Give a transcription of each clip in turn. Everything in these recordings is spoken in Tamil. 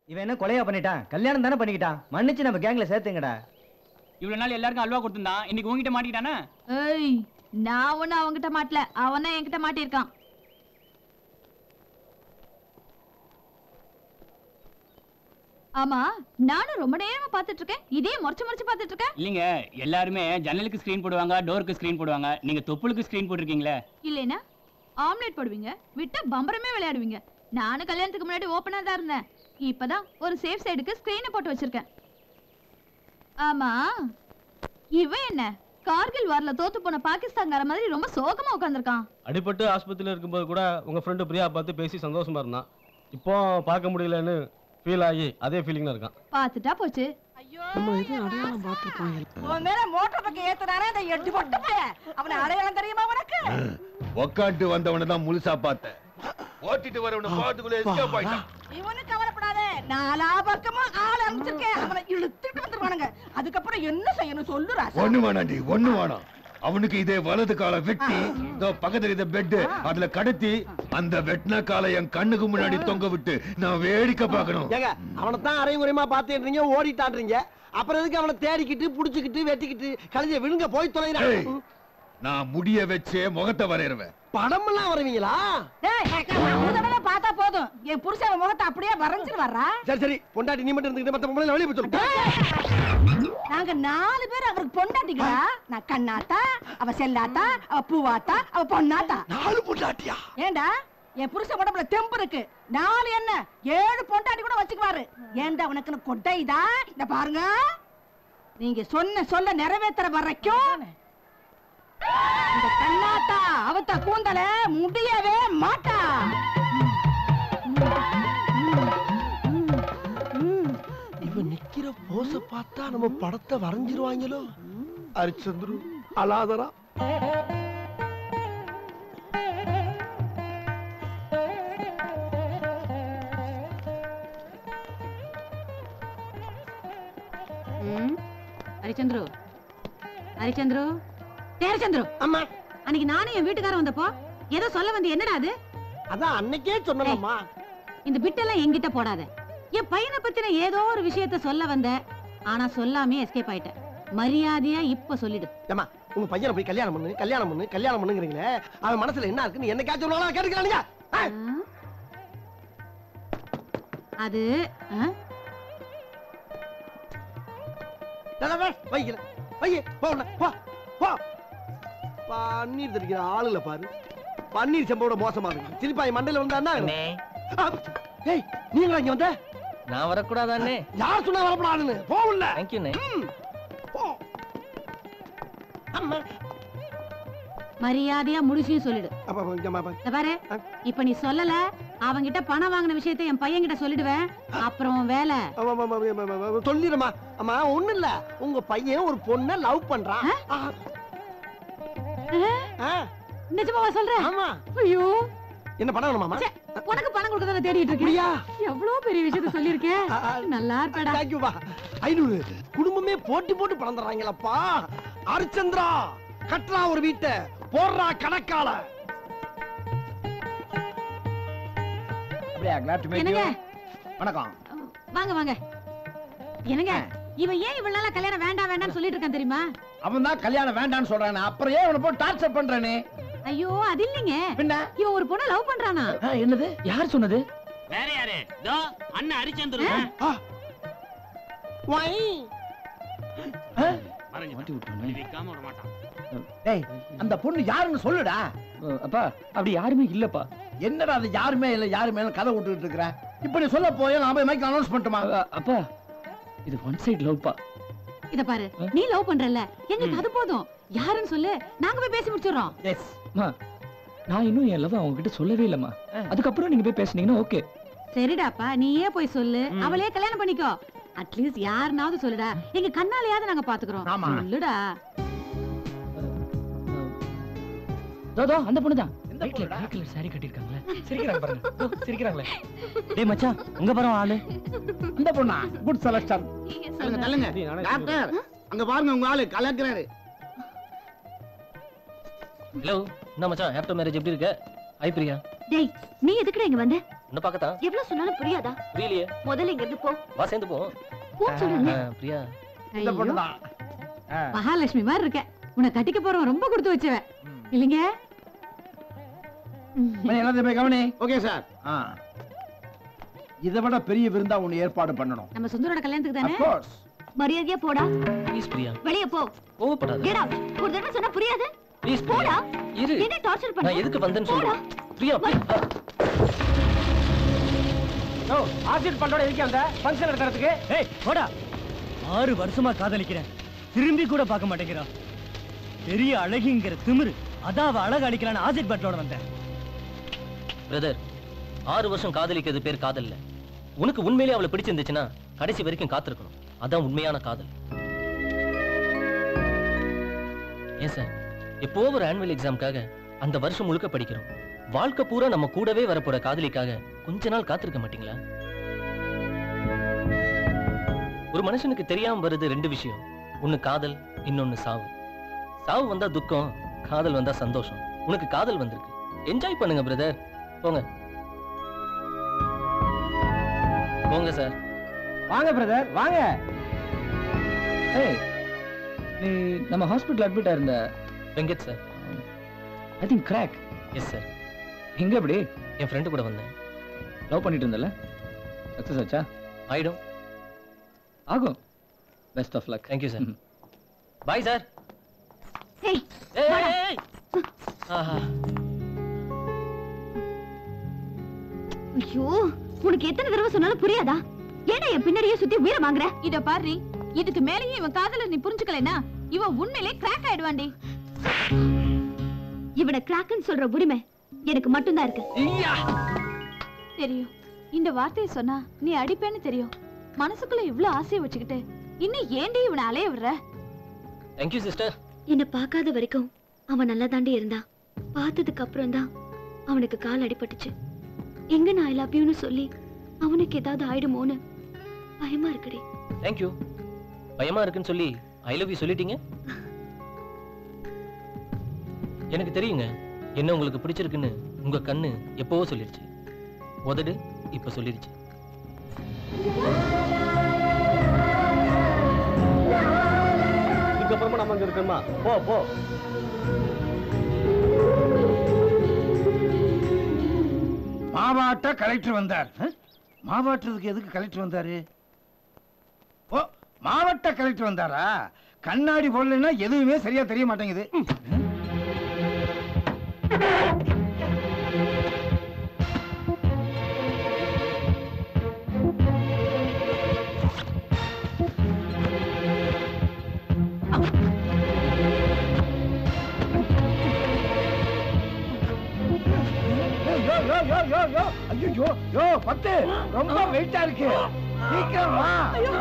இவன் என்ன கொலையா பண்ணிட்டான் கல்யாணம் தானே பண்ணிக்கிட்டான் மன்னிச்சு நம்ம கேங்ல சேர்த்துங்கடா இவ்வளவு நாள் எல்லாருக்கும் அல்வா கொடுத்திருந்தான் இன்னைக்கு உங்ககிட்ட மாட்டிக்கிட்டானே ஏய் நான் ஒன்னும் அவன்கிட்ட மாட்டல அவன் என்கிட்ட மாட்டியிருக்கான் ஆமா நானும் ரொம்ப நேரமா பாத்துட்டு இருக்கேன் இதே முறைச்சு முறைச்சு பாத்துட்டு இருக்கேன் இல்லைங்க எல்லாருமே ஜன்னலுக்கு ஸ்கிரீன் போடுவாங்க டோருக்கு ஸ்கிரீன் போடுவாங்க நீங்க தொப்புளுக்கு ஸ்கிரீன் போட்டிருக்கீங்களே இல்லைனா ஆம்லெட் போடுவீங்க விட்டா பம்பரமே விளையாடுவீங்க நானும் கல்யாணத்துக்கு முன்னாடி ஓப்பனா தான் இருந்தேன் இப்பதான் ஒரு சேஃப் சைடுக்கு ஸ்கிரீனை போட்டு வச்சிருக்கேன் ஆமா இவன் என்ன கார்கில் வார்ல தோத்து போன பாகிஸ்தான்கார மாதிரி ரொம்ப சோகமா உட்கார்ந்திருக்கான் அடிபட்டு ஆஸ்பத்திரியில் இருக்கும்போது கூட உங்க ஃப்ரெண்டு பிரியா பார்த்து பேசி சந்தோஷமா இருந்தான் இப்போ பார்க்க முடியலன்னு ஃபீல் ஆகி அதே ஃபீலிங்ல இருக்கான் பாத்துட்டா போச்சு உன் மேல மோட்டர் பக்கம் ஏத்துனானே அந்த எட்டு போட்டு அவனை அடையாளம் தெரியுமா உனக்கு உக்காட்டு வந்தவனை தான் முழுசா பார்த்தேன் ஓட்டிட்டு வரவனை பார்த்துக்குள்ள எஸ்கேப் ஆயிட்டான் இவனு கவலைப்படாத நாலா பக்கமும் ஆள் அனுப்பிச்சிருக்கேன் அவனை இழுத்துட்டு வந்துருவானுங்க அதுக்கப்புறம் என்ன செய்யணும் சொல்லு ராசா ஒண்ணு வேணாண்டி ஒண்ணு வேணாம் அவனுக்கு இதே வலது காலை வெட்டி இதோ பக்கத்துல இந்த பெட் அதுல கடத்தி அந்த வெட்டின காலை என் கண்ணுக்கு முன்னாடி தொங்க விட்டு நான் வேடிக்கை பார்க்கணும் ஏங்க அவனை தான் அரைகுறையமா பாத்துட்டு ஓடிட்டாடுறீங்க அப்புறம் எதுக்கு அவனை தேடிக்கிட்டு புடிச்சுக்கிட்டு வெட்டிக்கிட்டு கழுதிய விழுங்க போய் ஏய், தொலைகிறான் நான் முடிய வச்சே முகத்தை வரையறவன் படம் எல்லாம் வருவீங்களா டேய், ஒரு தடவை பார்த்தா போதும் என் புருஷன் முகத்தை அப்படியே வரைஞ்சிட்டு வர்றா சரி சரி பொண்டாட்டி நீ மட்டும் இருந்துக்கிட்டு மத்த பொம்பளை வெளியே போய் சொல்லு நாங்க நாலு பேர் அவருக்கு பொண்டாட்டிங்களா நான் கண்ணாத்தா அவ செல்லாத்தா அவ பூவாத்தா அவ பொண்ணாத்தா நாலு பொண்டாட்டியா ஏண்டா என் புருஷன் உடம்புல தெம்பு இருக்கு நாலு என்ன ஏழு பொண்டாட்டி கூட வச்சுக்குவாரு ஏண்டா உனக்கு கொட்டைதா இந்த பாருங்க நீங்க சொன்ன சொல்ல நிறைவேத்துற வரைக்கும் இந்த கண்ணாத்தா அவத்த கூந்தல முடியவே மாட்டா இவன் நிக்கிற போச பார்த்தா நம்ம படத்தை வரைஞ்சிருவாங்களோ அரிச்சந்திரு அலாதரா ஹரிச்சந்திரு ஹரிச்சந்திரு ஹரிச்சந்திரு அம்மா அன்னைக்கு நானும் என் வீட்டுக்காரன் வந்தப்போ ஏதோ சொல்ல வந்து என்னடா அது அதான் அன்னைக்கே சொன்னோம்மா இந்த பிட்டெல்லாம் என்கிட்ட போடாத என் பையனை பத்தின ஏதோ ஒரு விஷயத்த சொல்ல வந்த ஆனா சொல்லாமே எஸ்கேப் ஆயிட்டேன் மரியாதையா இப்ப சொல்லிடு ஏமா உங்க பையனை போய் கல்யாணம் பண்ணு கல்யாணம் பண்ணு கல்யாணம் பண்ணுங்கிறீங்களே அவன் மனசுல என்ன இருக்குன்னு என்னைக்காச்சும் ஒரு நாளா கேட்டுக்கிறானுங்க ஆ? அது ஆ? வைக்கல வைய போ உள்ள, போ போ பன்னீர் தெரிக்கிற ஆளுல பாரு பன்னீர் செம்போட மோசமா இருக்கு திருப்பாய் மண்டையில வந்தா ஏய் நீங்களா இங்க வந்த நான் வரக்கூடாதானே யார் சொன்னா வரப்படாதுன்னு போ உள்ள தேங்க்யூண்ணே ம், போ அம்மா மரியாதையா முடிச்சியும் சொல்லிடு அப்ப, அப்ப, இங்க அம்மா, அப்ப. இந்த பாரு இப்ப நீ சொல்லல அவங்கிட்ட பணம் வாங்கின விஷயத்தை என் பையன் கிட்ட சொல்லிடுவேன் அப்புறம் உன் வேலை ஆமா, ஆமா, ஆமா, ஆமா, ஆமா, ஆமா, சொல்லிடுமா அம்மா ஒண்ணு இல்ல உங்க பையன் ஒரு பொண்ண லவ் பண்றான் ஆ. ஆ, நிஜமாவா சொல்ற ஆமா ஐயோ என்ன பண்ண வேணுமாமா ச்சே, உனக்கு பணம் கொடுக்க தானே தேடிட்டு இருக்கேன் அப்படியா எவ்வளவு பெரிய விஷயத்த சொல்லியிருக்கேன் ஆ, ஆ. நல்லா இருப்படா தேங்க்யூப்பா ஐநூறு குடும்பமே போட்டி போட்டு பணம் தர்றாங்களப்பா அரிச்சந்திரா கட்டுறா ஒரு வீட்டை போடுறா கணக்கால என்னங்க வணக்கம் வாங்க வாங்க என்னங்க இவன் ஏன் இவ்வளவு நாளா கல்யாணம் வேண்டாம் வேண்டாம்னு சொல்லிட்டு இருக்கான் தெரியுமா அவன் தான் கல்யாணம் வேண்டாம்னு சொல்றானே அப்புறம் ஏன் அவனை போட்டு டார்ச்சர் பண்றானே ஐயோ அது இல்லைங்க பின்ன இவன் ஒரு பொண்ணை லவ் பண்றானா என்னது யார் சொன்னது வேற யாரு தோ அண்ணன் ஹரிச்சந்திரு வை மறைஞ்சு வைக்காம விட மாட்டான் டேய் அந்த பொண்ணு யாருன்னு சொல்லுடா அப்பா அப்படி யாருமே இல்லப்பா என்னடா அது யாருமே இல்ல யாருமே இல்ல கதை விட்டுட்டு இருக்கிற இப்ப நீ சொல்ல போய் நான் போய் மைக் அனௌன்ஸ் பண்ணட்டுமா அப்பா இது ஒன் சைடு லவ்ப்பா இத பாரு நீ லவ் பண்றல எங்களுக்கு அது போதும் யாருன்னு சொல்லு நாங்க போய் பேசி முடிச்சிடுறோம் எஸ் நான் இன்னும் என் லவ் அவங்க கிட்ட சொல்லவே இல்லம்மா அதுக்கப்புறம் நீங்க போய் பேசுனீங்கன்னா ஓகே சரிடாப்பா நீயே போய் சொல்லு அவளையே கல்யாணம் பண்ணிக்கோ அட்லீஸ்ட் யாருனாவது சொல்லுடா எங்க கண்ணாலையாவது நாங்க பாத்துக்கிறோம் ஆமா. சொல்லுடா தோ அந்த பொண்ணு தான் எந்த ரைட்ல பொண்ணுடா? ரைட் கலர் சாரி கட்டிருக்காங்களே சிரிக்கிறாங்க பாருங்க தோ, சிரிக்கிறாங்களே டேய் மச்சான் உங்க பரம் ஆளு அந்த பொண்ணா குட் செலக்ஷன் தள்ளுங்க டாக்டர் அங்க பாருங்க உங்க ஆளு கலக்குறாரு ஹலோ என்ன மச்சான் ஆஃப்டர் மேரேஜ் எப்படி இருக்க ஐ பிரியா டேய் நீ எதுக்குடா இங்க வந்த உன்னை பார்க்கத்தான் எவ்வளவு சொன்னாலும் புரியாதா புரியலையே முதல்ல இங்க இருந்து போ வா சேர்ந்து போவோம் போ சொல்றேன் ஆ, பிரியா இந்த பொண்ணு தான் மகாலட்சுமி மாதிரி இருக்க உன்னை கட்டிக்க போறவன் ரொம்ப கொடுத்து வச்சவ இல்லைங்க எல்லாத்தையும் போய் கவனி ஓகே சார் ஆ இதை விட பெரிய விருந்தா ஒண்ணு ஏற்பாடு பண்ணணும் நம்ம சுந்தரோட கல்யாணத்துக்கு தானே Of course. மரியாதையா போடா ப்ளீஸ் பிரியா வெளிய போ கோவப்படாத கெட் அவுட் ஒரு தடவை சொன்னா புரியாது ப்ளீஸ் போடா இரு என்ன டார்ச்சர் பண்ண நான் எதுக்கு வந்தேன்னு போடா சொல்றேன் பிரியா please. ஆசிட் பண்டோட இருக்கே அந்த ஃபங்க்ஷன் நடத்துறதுக்கு ஏய் போடா ஆறு வருஷமா காதலிக்கிறேன் திரும்பி கூட பார்க்க மாட்டேங்கிறா பெரிய அழகிங்கிற திமிரு அதான் அவ அழகு அடிக்கலான்னு ஆசிட் பட்டோட வந்தேன் பிரதர் ஆறு வருஷம் காதலிக்கிறது பேர் காதல் இல்ல உனக்கு உண்மையிலேயே அவளை பிடிச்சிருந்துச்சுன்னா கடைசி வரைக்கும் காத்திருக்கணும் அதான் உண்மையான காதல் ஏன் சார் எப்போ ஒரு ஆனுவல் எக்ஸாம்க்காக அந்த வருஷம் முழுக்க படிக்கிறோம் வாழ்க்கை பூரா நம்ம கூடவே வரப்போற காதலிக்காக கொஞ்ச நாள் காத்திருக்க மாட்டீங்களா ஒரு மனுஷனுக்கு தெரியாம வருது ரெண்டு விஷயம் ஒன்னு காதல் இன்னொன்னு சாவு சாவு வந்தா துக்கம் காதல் வந்தா சந்தோஷம் உனக்கு காதல் வந்திருக்கு என்ஜாய் பண்ணுங்க பிரதர் போங்க போங்க சார் வாங்க பிரதர் வாங்க ஏய் நீ நம்ம ஹாஸ்பிட்டல் அட்மிட் ஆயிருந்த Venkat sir I think crack yes sir எங்க எப்படி என் ஃப்ரெண்டு கூட வந்தேன் லவ் பண்ணிட்டு இருந்தல சக்சஸ் ஆச்சா ஆயிடும் ஆகும் best of luck thank you sir bye sir ஏய் ஆஹா ஐயோ உனக்கு எத்தனை தடவை சொன்னாலும் புரியாதா ஏன்டா என் பின்னாடியே சுத்தி உயிரை வாங்குற இத பாரு இதுக்கு மேலயும் இவன் காதல நீ புரிஞ்சுக்கலைனா இவன் உண்மையிலே கிராக் ஆயிடுவான்டி இவனை கிராக்குன்னு சொல்ற உரிமை எனக்கு மட்டும்தான் இருக்கு தெரியும் இந்த வார்த்தையை சொன்னா நீ அடிப்பேன்னு தெரியும் மனசுக்குள்ள இவ்ளோ ஆசையை வச்சுக்கிட்டு இன்னும் ஏண்டி இவனை அலைய விடுற தேங்க்யூ சிஸ்டர் என்ன பார்க்காத வரைக்கும் அவன் நல்லா தாண்டி இருந்தான் பார்த்ததுக்கு அப்புறம் தான் அவனுக்கு கால் அடிபட்டுச்சு எங்க நான் ஐ லவ் யூன்னு சொல்லி அவனுக்கு ஏதாவது ஆயிடுமோன்னு பயமா இருக்குடி தேங்க்யூ பயமா இருக்குன்னு சொல்லி ஐ லவ் யூ சொல்லிட்டீங்க எனக்கு தெரியுங்க என்ன உங்களுக்கு பிடிச்சிருக்குன்னு உங்க கண்ணு எப்பவோ சொல்லிடுச்சு உதடு இப்ப சொல்லிடுச்சு இதுக்கப்புறமா நம்ம அங்க இருக்கணுமா போ போ மாவாட்ட கலெக்டர் வந்தார் அஹ்? மாவாட்டுறதுக்கு எதுக்கு கலெக்டர் வந்தாரு ஓ மாவட்ட கலெக்டர் வந்தாரா கண்ணாடி போடலைன்னா எதுவுமே சரியா தெரிய மாட்டேங்குது யோ யோ யோ யோ யோ ஐயோ யோ பத்து ரொம்ப வெயிட்டா இருக்கு சீக்கிரம் வா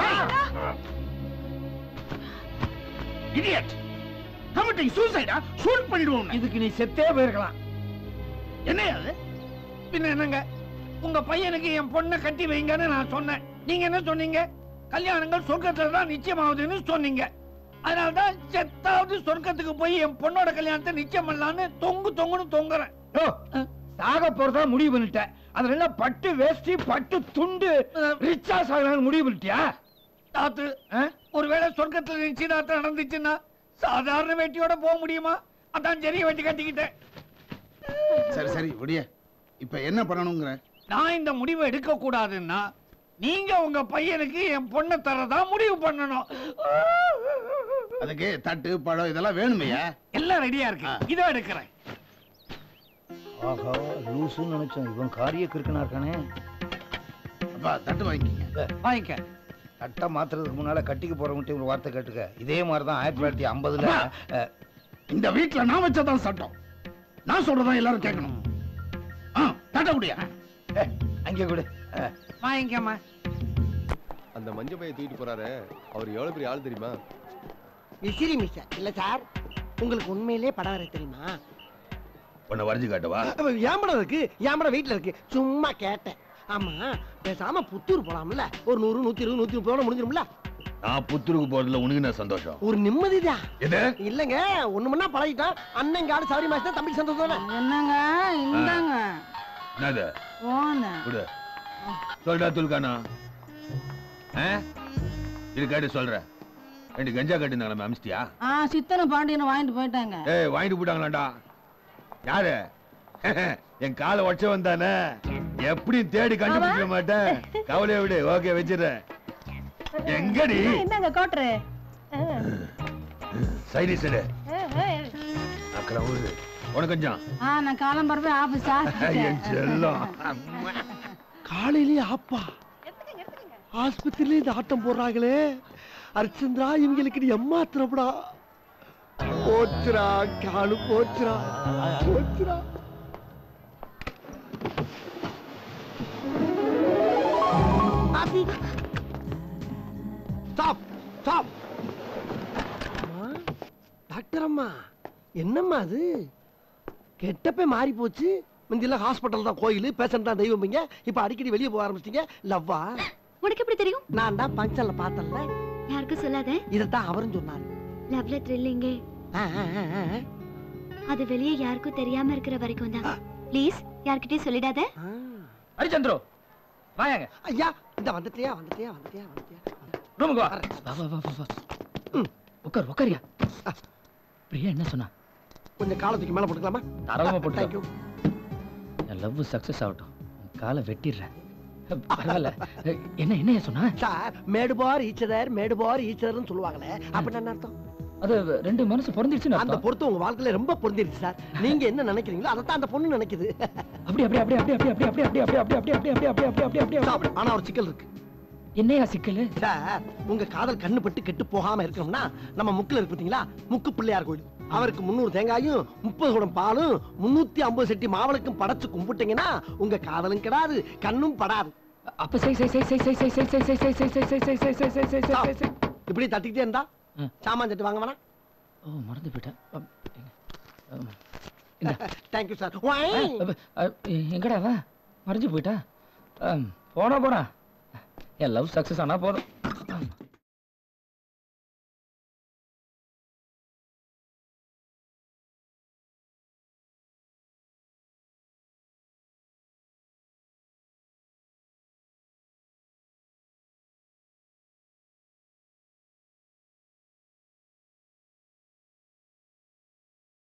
இடியட் கமிட்டிங் சூசைடா ஷூட் பண்ணிடுவோம் இதுக்கு நீ செத்தே போயிருக்கலாம் என்ன அது பின்ன என்னங்க உங்க பையனுக்கு என் பொண்ணை கட்டி வைங்கன்னு நான் சொன்னேன் நீங்க என்ன சொன்னீங்க கல்யாணங்கள் சொர்க்கத்துல தான் நிச்சயமாகுதுன்னு சொன்னீங்க அதனால தான் செத்தாவது சொர்க்கத்துக்கு போய் என் பொண்ணோட கல்யாணத்தை நிச்சயம் பண்ணலான்னு தொங்கு தொங்குன்னு தொங்குறேன் சாக போறதா முடிவு பண்ணிட்டேன் அதுல என்ன பட்டு வேஷ்டி பட்டு துண்டு ரிச்சா சாகலாம்னு முடிவு பண்ணிட்டியா தாத்து ஒருவேளை சொர்க்கத்துல நிச்சயதார்த்தம் நடந்துச்சுன்னா சாதாரண வேட்டியோட போக முடியுமா அதான் பெரிய வேட்டி கட்டிக்கிட்டேன் சரி சரி விடிய இப்ப என்ன பண்ணணுங்கிற நான் இந்த முடிவை எடுக்க கூடாதுன்னா நீங்க உங்க பையனுக்கு என் பொண்ணை தரதா முடிவு பண்ணணும் அதுக்கு தட்டு பழம் இதெல்லாம் வேணுமையா எல்லாம் ரெடியா இருக்கு இதோ எடுக்கிறேன் ஆஹா லூசுன்னு நினைச்சோம் இவன் காரிய கிறுக்கனா இருக்கானே அப்பா தட்டு வாங்கிக்கங்க வாங்கிக்க தட்டை மாத்துறதுக்கு முன்னால கட்டிக்கு போறவங்கிட்ட ஒரு வார்த்தை கேட்டுக்க இதே மாதிரி தான் ஆயிரத்தி தொள்ளாயிரத்தி ஐம்பதுல இந்த வீட்டுல நான் வச்சதான் சட்டம் நான் சொல்றதான் எல்லாரும் கேட்கணும் ஆ, தட்ட முடியா அங்கே கொடு வாங்கிக்கம்மா அந்த மஞ்ச பைய தூக்கிட்டு போறாரு அவர் எவ்வளவு பெரிய ஆள் தெரியுமா விசிறி மிஸ் இல்ல சார் உங்களுக்கு உண்மையிலே படம் வரைய தெரியுமா உன்னை வரைஞ்சு காட்டவா ஏன் படம் இருக்கு ஏன் படம் வீட்டுல இருக்கு சும்மா கேட்டேன் ஆமா பேசாம புத்தூர் போலாம்ல ஒரு நூறு நூத்தி இருபது நூத்தி முப்பது முடிஞ்சிரும்ல நான் புத்தூருக்கு போறதுல உனக்கு என்ன சந்தோஷம் ஒரு நிம்மதிதான் எது இல்லங்க ஒண்ணு மண்ணா பழகிட்டான் அண்ணன் ஆடு சௌரி மாசம் தம்பி சந்தோஷம் தானே என்னங்க இந்தாங்க என்னது போன விடு சொல்டா துல்கானா ஆ? இது கேட்டு சொல்றேன் ரெண்டு கஞ்சா கட்டிருந்தாங்களே அமிச்சிட்டியா ஆ சித்தனும் பாண்டியனும் வாங்கிட்டு போயிட்டாங்க ஏய் வாங்கிட்டு போட்டாங்களாடா யாரு என் காலை உடச்ச வந்தானே எப்படியும் தேடி கண்டுபிடிக்க மாட்டேன் கவலையை விடு ஓகே வச்சிடுறேன் எங்கடி என்னங்க கோட்ரு சைனீஸ் எடு அக்கறம் விடு உனக்கு கொஞ்சம் ஆ நான் காலம்பரவே ஆபீஸா என் செல்லம் காலையிலேயே ஆப்பா ஆஸ்பத்திரியில இந்த ஆட்டம் போடுறாங்களே அரிச்சந்திரா இவங்களுக்கு நீ எம்மாத்திரப்படா போச்சுரா காலு போச்சுரா போச்சுரா ஸ்டாப் ஸ்டாப் டாக்டர் அம்மா என்னம்மா அது கெட்டப்பே மாறி போச்சு முந்தியெல்லாம் ஹாஸ்பிட்டல் தான் கோயில் பேஷண்ட் தான் தெய்வம்ங்க இப்ப அடிக்கடி வெளியே போக ஆரம்பிச்சிட்டீங்க லவ்வா உனக்கு எப்படி தெரியும் நான் தான் பங்கல்ல பார்த்தேன்ல யாருக்கும் சொல்லாத இதைத்தான் அவரும் சொன்னாரு லவ்ல த்ரில்லிங்கே ஆ, ஆ, ஆ, ஆ. அது வெளியே யாருக்கும் தெரியாம இருக்கிற வரைக்கும் தான் ப்ளீஸ் யார்கிட்டயும் சொல்லிடாத ஹரிச்சந்திரோ வாயாங்க ஐயா இந்த வந்துட்டியா வந்துட்டியா வந்துட்டியா வந்துட்டியா ரூமுக்கு வா வா வா வா வா வா உட்கார் உட்காரியா பிரியா என்ன சொன்னா கொஞ்சம் காலத்துக்கு மேல போட்டுக்கலாமா தாராளமா போட்டு தேங்க்யூ என் லவ் சக்சஸ் ஆகட்டும் உன் காலை வெட்டிடுறேன் பரவாயில்ல என்ன என்ன சொன்னா சார் மேடுபார் ஈச்சதர் மேடுபார் ஈச்சதர்னு சொல்லுவாங்களே அப்படின்னு என்ன அர்த்தம் அது ரெண்டு மனசு பிறந்துருச்சுன்னு அந்த அர்த்தம் பொறுத்து உங்க வாழ்க்கையில ரொம்ப பொருந்திருச்சு சார் நீங்க என்ன நினைக்கிறீங்களோ அதைத்தான் அந்த பொண்ணு நினைக்குது அப்படி அப்படி அப்படி அப்படி அப்படி அப்படி அப்படி அப்படி அப்படி அப்படி அப்படி அப்படி அப்படி அப்படி அப்படி அப்படி அப்படி ஆனா ஒரு சிக்கல் இருக்கு என்னையா சிக்கல் சார் உங்க காதல் கண்ணு பட்டு கெட்டு போகாம இருக்கணும்னா நம்ம முக்குல இருக்கு பாத்தீங்களா முக்கு பிள்ளையார் கோயில் அவருக்கு முந்நூறு தேங்காயும் முப்பது குடம் பாலும் முன்னூத்தி ஐம்பது செட்டி மாவளுக்கும் படைச்சு கும்பிட்டீங்கன்னா உங்க காதலும் கிடாது கண்ணும் படாது அப்ப சை சை சை சை சை சை சை சை சை சை சை சை சை சை சை சை சை சை சை இப்படி தட்டிக்கிட்டே இருந்தா சாமான் தட்டு வாங்க வேணாம் ஓ மறந்து போயிட்டேன் அம், அம், இந்த தேங்க்யூ சார் அ, அ, எங்கடா அவன் மறைஞ்சு போயிட்டா அம், போனா போனா என் லவ் சக்சஸ் ஆனா போதும்